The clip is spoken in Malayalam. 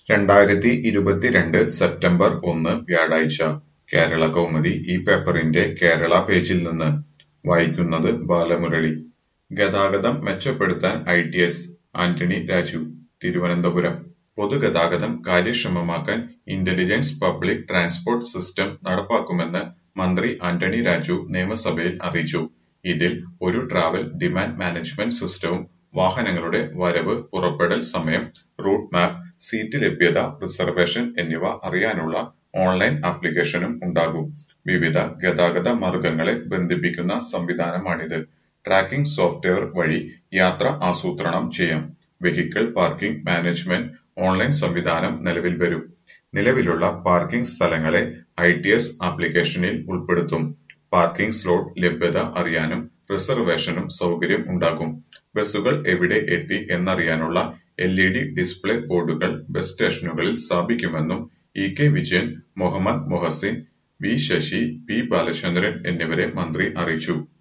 രണ്ടായിരത്തി ഇരുപത്തിരണ്ട് സെപ്റ്റംബർ ഒന്ന് വ്യാഴാഴ്ച കേരള കൗമുദി ഈ പേപ്പറിന്റെ കേരള പേജിൽ നിന്ന് വായിക്കുന്നത് ബാലമുരളി ഗതാഗതം മെച്ചപ്പെടുത്താൻ I T S Antony Raju Thiruvananthapuram പൊതുഗതാഗതം കാര്യക്ഷമമാക്കാൻ ഇന്റലിജൻസ് പബ്ലിക് ട്രാൻസ്പോർട്ട് സിസ്റ്റം നടപ്പാക്കുമെന്ന് മന്ത്രി ആന്റണി രാജു നിയമസഭയിൽ അറിയിച്ചു ഇതിൽ ഒരു ട്രാവൽ ഡിമാൻഡ് മാനേജ്മെന്റ് സിസ്റ്റവും വാഹനങ്ങളുടെ വരവ് പുറപ്പെടൽ സമയം റൂട്ട് മാപ്പ് സീറ്റ് ലഭ്യത റിസർവേഷൻ എന്നിവ അറിയാനുള്ള ഓൺലൈൻ ആപ്ലിക്കേഷനും ഉണ്ടാകും വിവിധ ഗതാഗത മാർഗങ്ങളെ ബന്ധിപ്പിക്കുന്ന സംവിധാനമാണിത് ട്രാക്കിംഗ് സോഫ്റ്റ്വെയർ വഴി യാത്ര ആസൂത്രണം ചെയ്യാം വെഹിക്കിൾ പാർക്കിംഗ് മാനേജ്മെന്റ് ഓൺലൈൻ സംവിധാനം നിലവിൽ വരും നിലവിലുള്ള പാർക്കിംഗ് സ്ഥലങ്ങളെ ഐ ടി എസ് ആപ്ലിക്കേഷനിൽ ഉൾപ്പെടുത്തും പാർക്കിംഗ് സ്ലോട്ട് ലഭ്യത അറിയാനും റിസർവേഷനും സൗകര്യം ഉണ്ടാകും ബസ്സുകൾ എവിടെ എത്തി എന്നറിയാനുള്ള എൽ ഇ ഡി ഡിസ്പ്ലേ ബോർഡുകൾ ബസ് സ്റ്റേഷനുകളിൽ സ്ഥാപിക്കുമെന്നും E K Vijayan Muhammad Muhasin V Sasi P Balachandran എന്നിവരെ മന്ത്രി അറിയിച്ചു